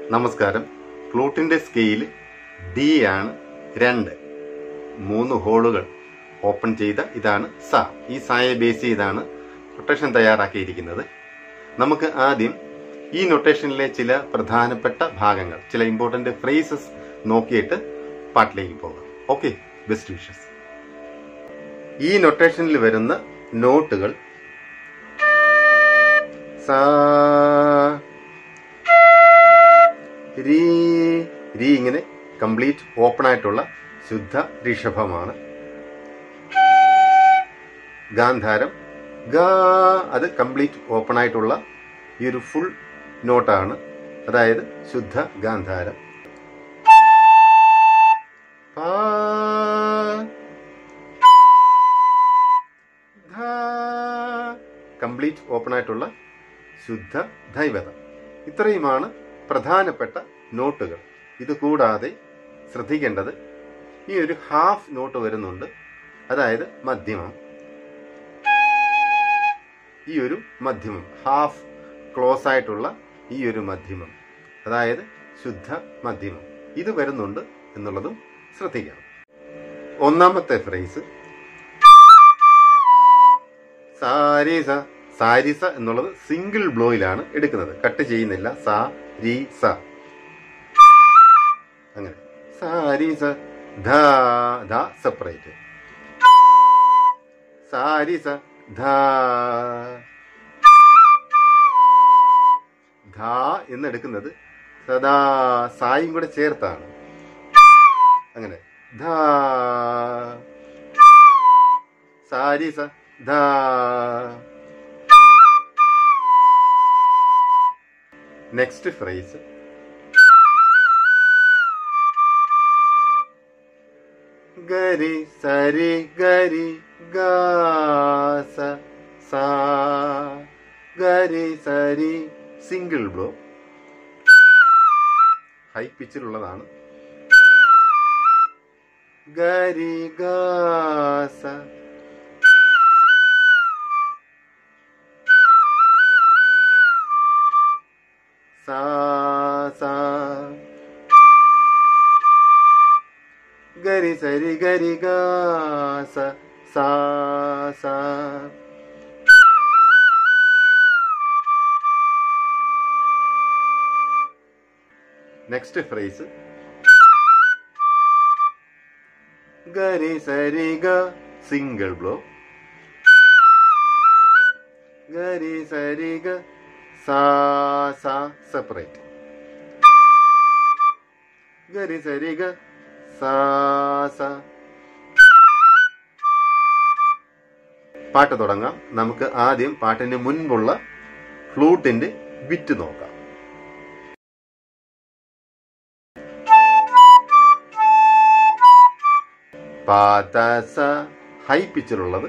നമസ്കാരം ഫ്ലൂട്ടിന്റെ scale D ആണ് രണ്ട് മൂന്ന് ഹോളുകൾ ഓപ്പൺ ചെയ്ത ഇതാണ് സ ഈ സായെ ബേസ് ചെയ്താണ് നൊട്ടേഷൻ തയ്യാറാക്കിയിരിക്കുന്നത് നമുക്ക് ആദ്യം ഈ നൊട്ടേഷനിലെ ചില പ്രധാനപ്പെട്ട ഭാഗങ്ങൾ ചില ഇമ്പോർട്ടന്റ് ഫ്രേസസ് നോക്കിയിട്ട് പാട്ടിലേക്ക് പോകാം ഓക്കെ ബെസ്റ്റ് വിഷസ് ഈ നൊട്ടേഷനിൽ വരുന്ന നോട്ടുകൾ സാ രീ രീ ഇങ്ങനെ കംപ്ലീറ്റ് ഓപ്പൺ ആയിട്ടുള്ള ശുദ്ധ ഋഷഭമാണ് ഗാന്ധാരം ഗാ അത് കംപ്ലീറ്റ് ഓപ്പൺ ആയിട്ടുള്ള ഈ ഒരു ഫുൾ നോട്ടാണ് അതായത് ശുദ്ധ ഗാന്ധാരം പാ, ധാ, കംപ്ലീറ്റ് ഓപ്പൺ ആയിട്ടുള്ള ശുദ്ധ ദൈവതം ഇത്രയുമാണ് പ്രധാനപ്പെട്ട നോട്ടുകൾ ഇത് കൂടാതെ ശ്രദ്ധിക്കേണ്ടത് ഈ ഒരു ഹാഫ് നോട്ട് വരുന്നുണ്ട് അതായത് മധ്യമം ഈ ഒരു മധ്യമം ഹാഫ് ക്ലോസ് ആയിട്ടുള്ള ഈ ഒരു മധ്യമം അതായത് ശുദ്ധ മധ്യമം ഇത് വരുന്നുണ്ട് എന്നുള്ളതും ശ്രദ്ധിക്കണം ഒന്നാമത്തെ ഫ്രേസ് സാരിസ സാരിസ എന്നുള്ളത് സിംഗിൾ ബ്ലോയിലാണ് എടുക്കുന്നത് കട്ട് ചെയ്യുന്നില്ല സാ രി സ അങ്ങനെ സാരിസ ധ ധ സെപ്പറേറ്റ് സാരിസ ധ ധ എന്ന് എടുക്കുന്നത് സദാ സായും കൂടെ ചേർത്താണ് അങ്ങനെ ധ സാരിസ ധ നെക്സ്റ്റ് ഫ്രേസ് ഗരി സരി ഗരി ഗാസ സാ ഗരി സരി സിംഗിൾ ബ്ലോ ഹൈ പിച്ചിലുള്ളതാണ് ഗരി ഗാസ സാ സാ ഗരി സരി ഗരി ഗാസ സാ സാ നെക്സ്റ്റ് ഫ്രേസ് ഗരി സരി ഗ സിംഗിൾ ബ്ലോ ഗരി സരി ഗ സാ സാ സെപ്പറേറ്റ് ഗരി സരി ഗ സാ സാ പാട്ട് തുടങ്ങാം നമുക്ക് ആദ്യം പാട്ടിന് മുൻപുള്ള ഫ്ലൂട്ടിന്റെ വിറ്റ് നോക്കാം പാതസ ഹൈ പിച്ചിലുള്ളത്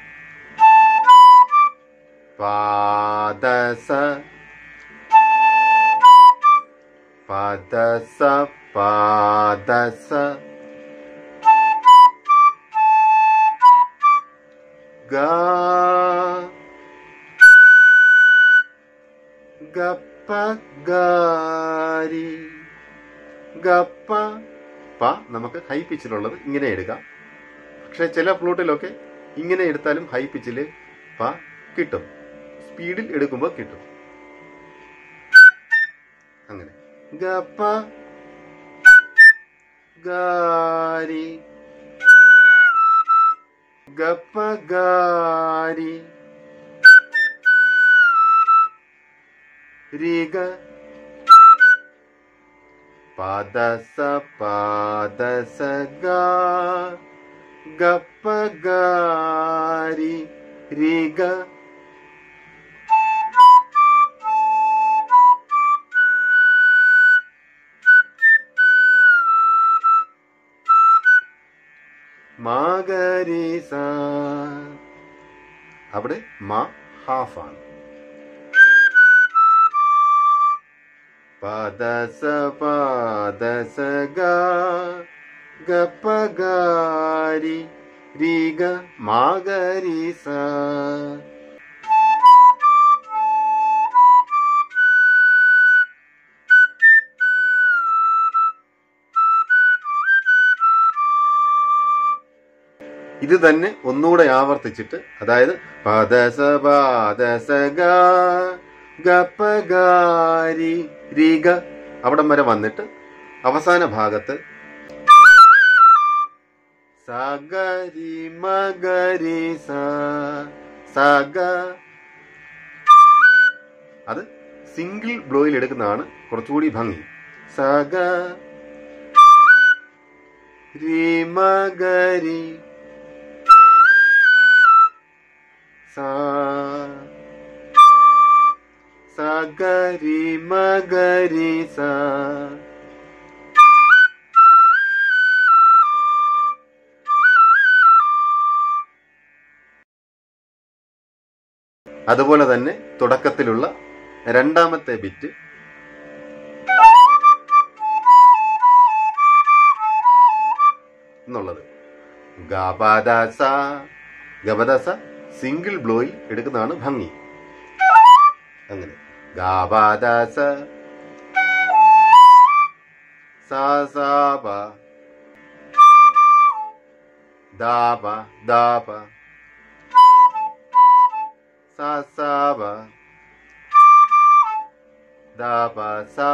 പാദസ പാദസ പാദസ ഗ ഗപ്പ ഗാരി ഗപ്പ പ നമുക്ക് ഹൈ പിച്ചിലുള്ളത് ഇങ്ങനെ എടുക്കാം പക്ഷെ ചില ഫ്ലൂട്ടിലൊക്കെ ഇങ്ങനെ എടുത്താലും ഹൈ പിച്ചിൽ പ കിട്ടും സ്പീഡിൽ എടുക്കുമ്പോൾ കിട്ടും അങ്ങനെ ഗപ്പ ഗാരി ഗപ്പ ഗാരി രീഗ പാദസ പാദസ ഗാ ഗപ്പ ഗാരി രീഗ മാഗരീസ അവിടെ മ ഹാഫ് ആണ് പാദസ പാദസ ഗ ഗപ്പഗാരി രീഗ മാഗരീസ ഇത് തന്നെ ഒന്നുകൂടെ ആവർത്തിച്ചിട്ട് അതായത് പദസ പാദസ ഗപ്പഗാരി രീഗ അവിടം വരെ വന്നിട്ട് അവസാന ഭാഗത്ത് സഗരി മഗരി സ സഗ അത് സിംഗിൾ ബ്ലോയിൽ എടുക്കുന്നതാണ് കുറച്ചുകൂടി ഭംഗി സഗ മഗരി സാ സഗരി മഗരി സാ അതുപോലെ തന്നെ തുടക്കത്തിലുള്ള രണ്ടാമത്തെ ബിറ്റ് എന്നുള്ളത് ഗബദസ ഗബദസ സിംഗിൾ ബ്ലോയിൽ എടുക്കുന്നതാണ് ഭംഗി അങ്ങനെ ഗബദസ സാസാബ ദാബ ദാബ സാസാബ ദാബ സാ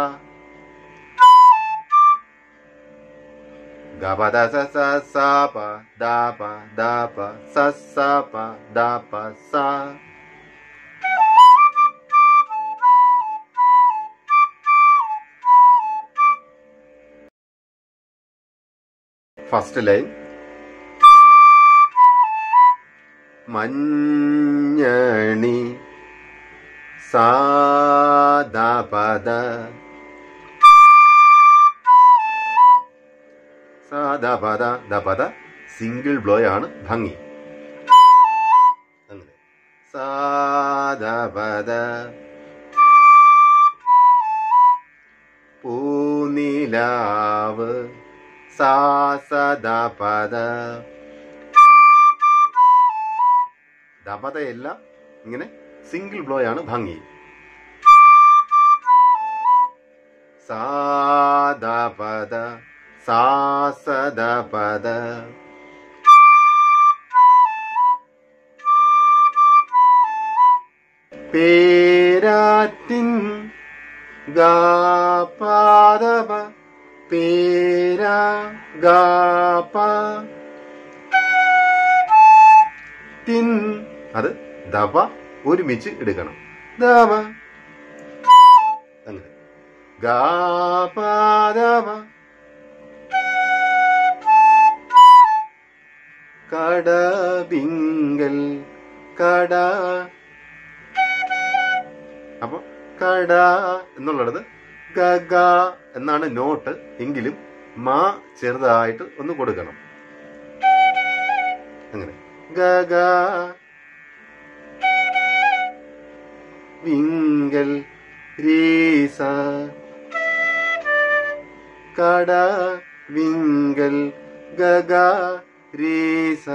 Gaba da sa sa sa pa da pa da pa sa sa pa da pa sa. First line മഞ്ഞണി സാദപദ സാദപദ ദപദ സിംഗിൾ ബ്ലോ ആണ് ഭംഗി അങ്ങനെ സാദപദ പൂനിലാവ് സാസദപദ ദപതയെല്ലാം ഇങ്ങനെ സിംഗിൾ ബ്ലോ ആണ് ഭംഗി സാദപദ സാസദപദ പേരാറ്റിൻ ഗാപാദപ പേരാ ഗാപ തിൻ അത് ദപ ഒരുമിച്ച് എടുക്കണം ദപ അങ്ങനെ ഗാപാദപ കടബിങ്കൽ കട അപ്പൊ കട എന്നുള്ളത് ഗ ഗ എന്നാണ് നോട്ട് എങ്കിലും മാ ചെറുതായിട്ട് ഒന്ന് കൊടുക്കണം അങ്ങനെ ഗ ഗ വിങ്കൽ രീസ കട വിങ്കൽ ഗഗ രീസ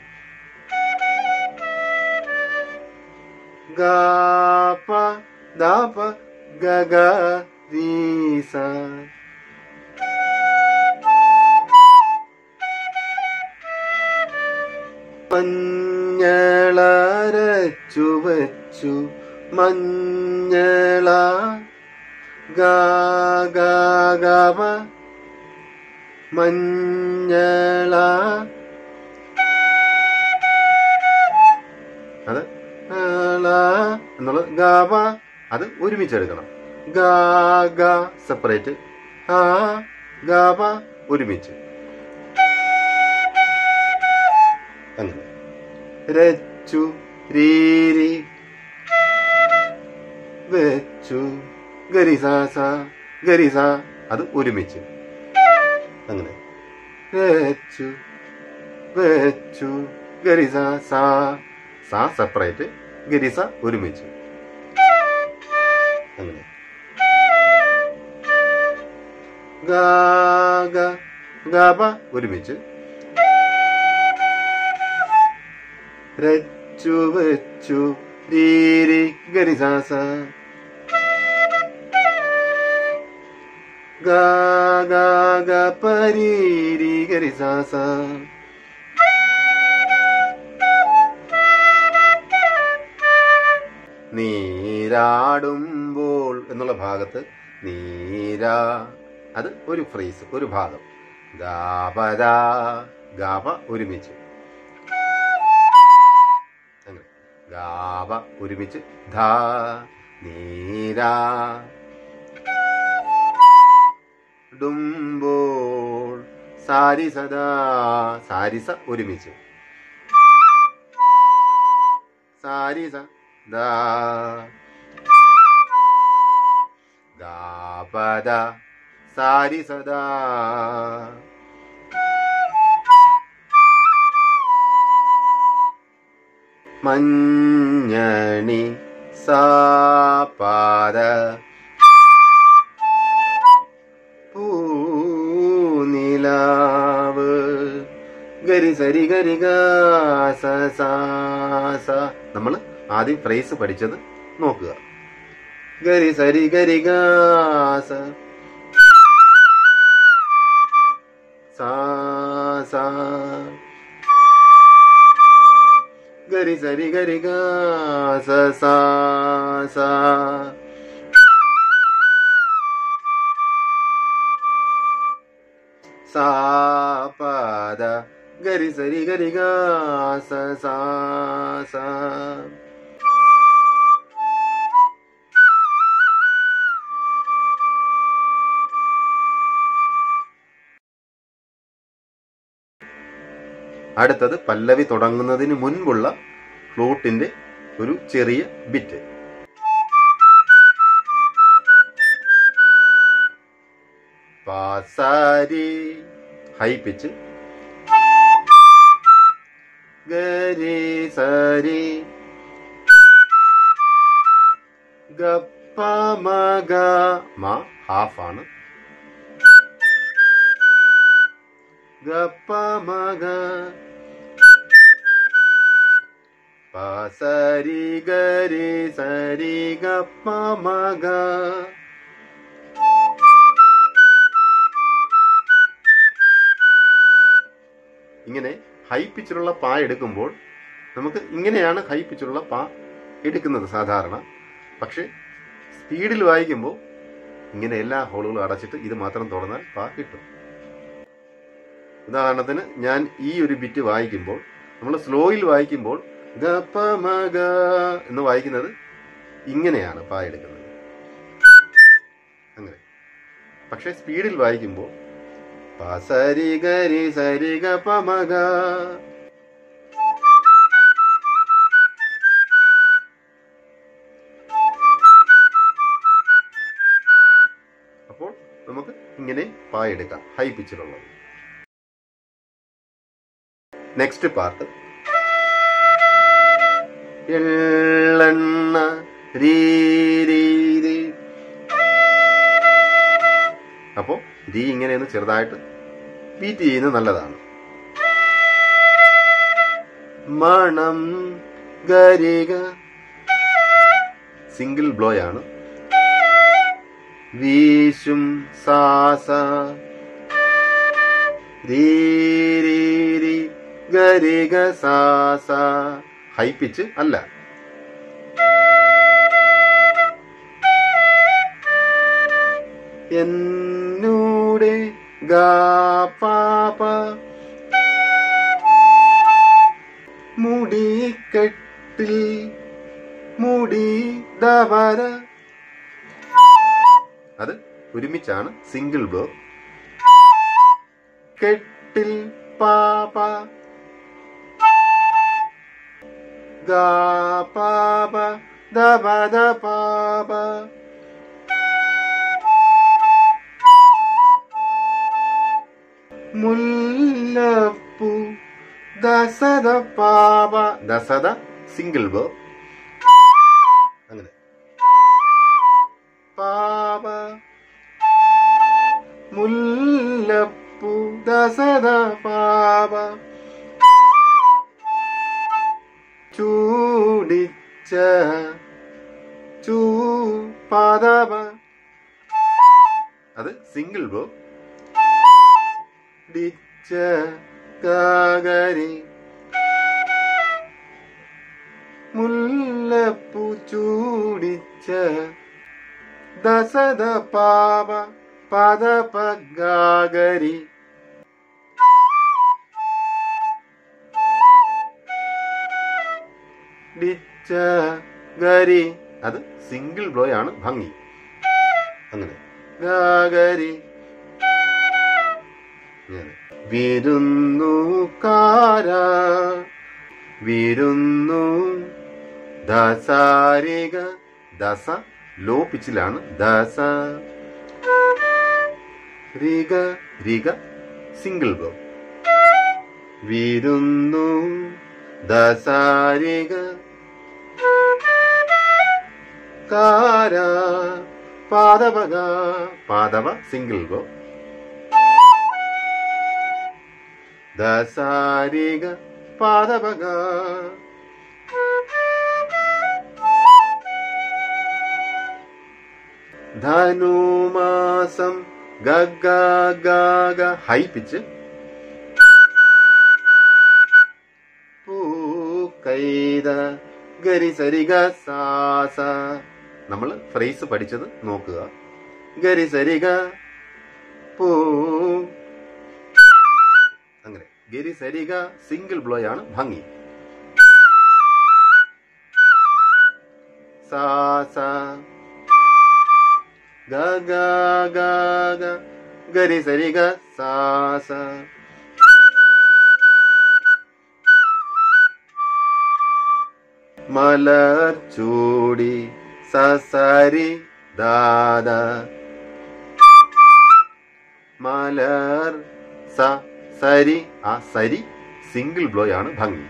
ഗാപ ദാപ ഗഗ രീസ മഞ്ഞളരച്ചു വച്ചു മഞ്ഞള ഗാഗാഗമ മഞ്ഞള അത് ആള എന്നുള്ളത് ഗാവ അത് ഒരുമിച്ചെടുക്കണം ഗാ ഗ സെപ്പറേറ്റ് ആ ഗാവ ഒരുമിച്ച് അങ്ങനെ രച്ചു രീരി വെച്ചു ഗരിസാസ ഗരിസ അത് ഒരുമിച്ച് അങ്ങനെ വെച്ചു വെച്ചു ഗരിസ സാ സാ സെപ്പറേറ്റ് ഗരിസ ഒരുമിച്ച് അങ്ങനെ ഗാഗ ഗാപ ഒരുമിച്ച് രച്ചു വെച്ചു രീരി ഗരിസാസ ഗാഗ പരീരി ഗരിസാസ നീരാടുമ്പോൾ എന്നുള്ള ഭാഗത്ത് നീരാ അത് ഒരു ഫ്രേസ് ഒരു ഭാഗം ഗാപര ഗാപ ഒരുമിച്ച് അങ്ങനെ ഗാപ ഒരുമിച്ച് ധാ നീരാ ഡുമ്പോൾ സാരിസദ സാരിസ ഒരുമിച്ച് സാരിസ ദാ ഗാപദ സാരിസദാ മഞ്ഞണി സാപാദ പൂനിലാവ് ഗരി സരി ഗരി ഗാസ നമ്മൾ ആദ്യം ഫ്രേസ് പഠിച്ചത് നോക്കുക ഗരി സരി ഗരി ഗാസ സാ സാ ഗരി സരി ഗരി ഗാസ സാ സാ സാപദ ഗരി സരി ഗരി ഗാസ സാ സാ അടുത്തത് പല്ലവി തുടങ്ങുന്നതിന് മുൻപുള്ള ഫ്ലൂട്ടിന്റെ ഒരു ചെറിയ ബിറ്റ് പാസാരി ഹൈ പിച്ച് ഗരി സരി ഗപ്പ മഗ മ ഹാഫ് ആണ് ഗപ്പ മഗ പസരി ഗരി സരി ഗപ്പ മഗ ഇങ്ങനെ ഹൈ പിച്ചിലുള്ള പാ എടുക്കുമ്പോൾ നമുക്ക് ഇങ്ങനെയാണ് ഹൈ പിച്ചിലുള്ള പാ എടുക്കുന്നത് സാധാരണ പക്ഷെ സ്പീഡിൽ വായിക്കുമ്പോൾ ഇങ്ങനെ എല്ലാ ഹോളുകളും അടച്ചിട്ട് ഇത് മാത്രം തുറന്നാൽ പാ കിട്ടും ഉദാഹരണത്തിന് ഞാൻ ഈ ഒരു ബിറ്റ് വായിക്കുമ്പോൾ നമ്മൾ സ്ലോയിൽ വായിക്കുമ്പോൾ ഗ പ മ ഗ എന്ന് വായിക്കുന്നത് ഇങ്ങനെയാണ് പാ എടുക്കുന്നത് അങ്ങനെ പക്ഷെ സ്പീഡിൽ വായിക്കുമ്പോൾ പ സരി ഗരി സരി ഗ പ മ ഗ അപ്പോൾ നമുക്ക് ഇങ്ങനെ പാ എടുക്കാം ഹൈ പിച്ചിലുള്ളത് നെക്സ്റ്റ് പാർട്ട് എള്ളെണ്ണ രീ രീ രീ. അപ്പോ രീ ഇങ്ങനെയൊന്ന് ചെറുതായിട്ട് ബീറ്റ് ചെയ്യുന്നത് നല്ലതാണ് മണം ഗരിക സിംഗിൾ ബ്ലോ ആണ് വീശും സാസ രീ രീ രീ ഗരിക സാസ ഹൈ പിച്ച് അല്ല എന്നൂടെ ഗാ പാപ മുടിക്കെട്ടിൽ മുടി ദവര അത് ഒരുമിച്ചാണ് സിംഗിൾ ബ്ലോ കെട്ടിൽ പാപ ഗാ പാപ ദബ ദ പാപ മുല്ലപ്പൂ ദസദ പാപ ദസദ സിംഗിൾ ബോ അങ്ങനെ പാപ മുല്ലപ്പൂ ദസദ പാപ ചൂടിച്ച ചൂ പാദപ അത് സിംഗിൾ ബോ ഡിച്ച ഗാഗരി മുല്ലപ്പൂ ചൂടിച്ച ദസദ പാപ പദപഗാഗരി ഡിച്ച ഗരി അത് സിംഗിൾ ബ്ലോ ആണ് ഭംഗി അങ്ങനെ ഗാഗരി ഇങ്ങനെ. വിരുന്നുകാര വിരുന്നു ദസാരിക ദസ ലോ പിച്ചിലാണ് ദസ റിക റിക സിംഗിൾ ബ്ലോ വിരുന്നു ദസാരിക കാര പാദവക പാദവ സിംഗിൾ ഗോ ദസാരിക പാദവക ധനുമാസം ഗഗ ഗഗ ഹൈ പിച്ച് പൂക്കൈത ഗരി സരിഗ സാസ നമ്മൾ ഫ്രേസ് പഠിച്ചത് നോക്കുക ഗരി സരിഗ പൂ അങ്ങനെ ഗരി സരിഗ സിംഗിൾ ബ്ലോ ആണ് ഭംഗി സാസ ഗ ഗ ഗ ഗ ഗരി സരിഗ സാസ മലർ ചൂടി സസരി ദാദ മലർ സ സരി ആ സരി സിംഗിൾ ബ്ലോ ആണ് ഭംഗി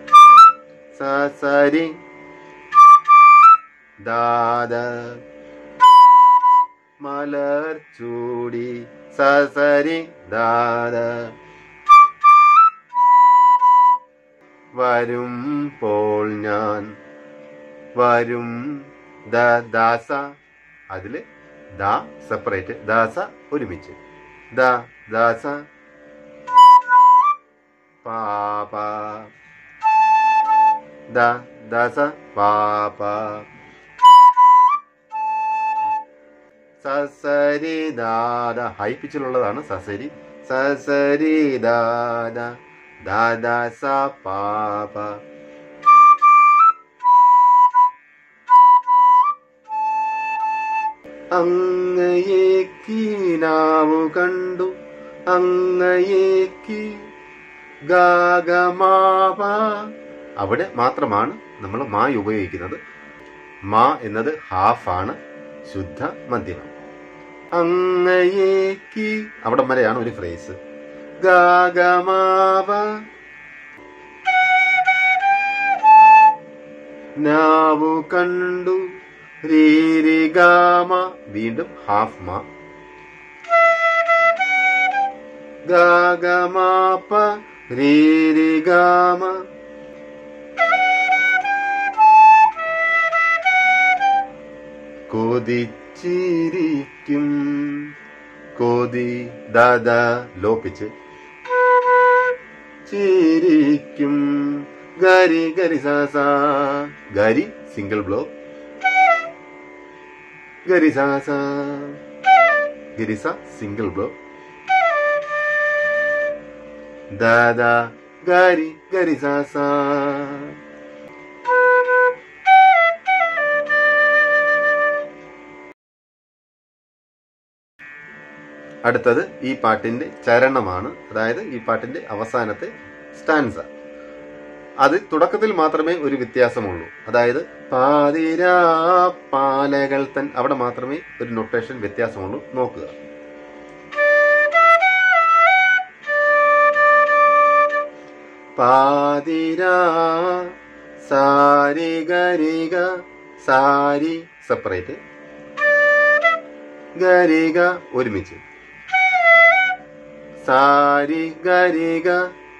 സസരി ദാദ മലർ ചൂടി സസരി ദാദ വരുമ്പോൾ ഞാൻ വരും ദ ദാസ അതില് ദ സെപ്പറേറ്റ് ദാസ ഒരുമിച്ച് ദ ദാസ പാപ ദ ദാസ പാപ സസരി ദാദ ഹൈ പിച്ചിലുള്ളതാണ് സസരി സസരി ദാദ ദാദ സ പാപ അങ്ങയേക്കീനാവു കണ്ടു അങ്ങയേക്കി ഗാഗമാവ അവിടെ മാത്രമാണ് നമ്മൾ മാ ഉപയോഗിക്കുന്നത് മാ എന്നത് ഹാഫ് ആണ് ശുദ്ധ മധ്യമം അങ്ങയേക്കി അവിടം വരെയാണ് ഒരു ഫ്രേസ് ഗാഗമാവ നാവു കണ്ടു രീരിഗാമ വീണ്ടും ഹാഫ് മാ ഗാഗമാപ രീരിഗാമ കൊതിച്ചിരിക്കും കൊതി ദാദ ലോപിച്ച് ചിരിക്കും ഗരി ഗരി സാസ ഗരി സിംഗിൾ ബ്ലോ ഗരി സാസ ഗരിസ സിംഗിൾ ബ്ലോ ദാദ ഗരി ഗരി സാസ അടുത്തത് ഈ പാട്ടിന്റെ ചരണമാണ് അതായത് ഈ പാട്ടിന്റെ അവസാനത്തെ സ്റ്റാൻസ അത് തുടക്കത്തിൽ മാത്രമേ ഒരു വ്യത്യാസമുള്ളൂ അതായത് പാതിരാ പാലകൾ തൻ അവിടെ മാത്രമേ ഒരു നൊട്ടേഷൻ വ്യത്യാസമുള്ളൂ നോക്കുക പാതിരാ സാരി ഗരിക സാരി സെപ്പറേറ്റ് ഗരിക ഒരുമിച്ച് സാരി ഗരിക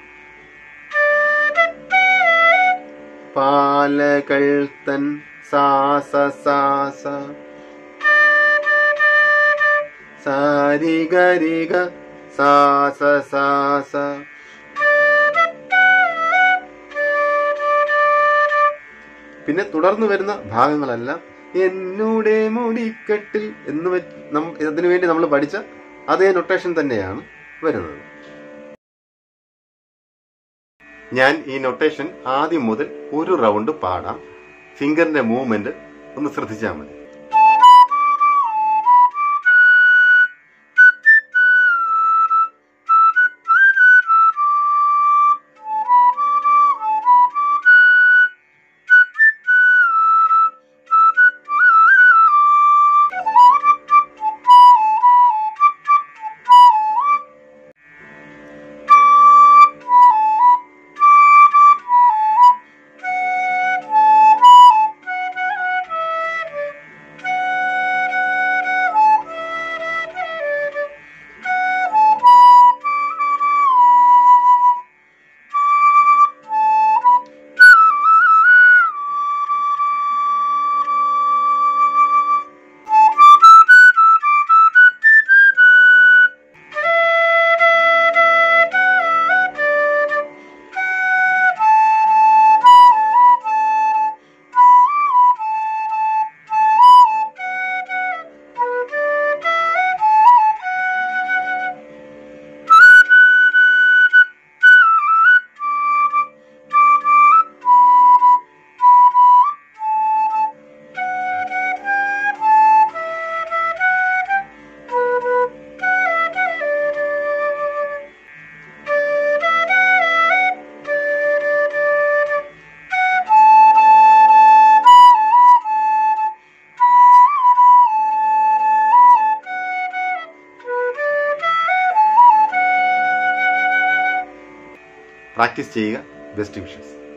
പാലകൾ തൻ സാസ സാസ സാരി ഗരിക സാസ സാസ പിന്നെ തുടർന്ന് വരുന്ന ഭാഗങ്ങളെല്ലാം എന്നൂടെ മുടിക്കെട്ടിൽ എന്ന് വെ- നം- അതിനു വേണ്ടി നമ്മൾ പഠിച്ച അതേ നൊട്ടേഷൻ തന്നെയാണ് വരുന്നത് ഞാൻ ഈ നൊട്ടേഷൻ ആദ്യം മുതൽ ഒരു റൗണ്ട് പാടാം ഫിംഗറിന്റെ മൂവ്മെന്റ് ഒന്ന് ശ്രദ്ധിച്ചാൽ മതി പ്രാക്ടീസ് ചെയ്യുക ബെസ്റ്റ് വിഷസ്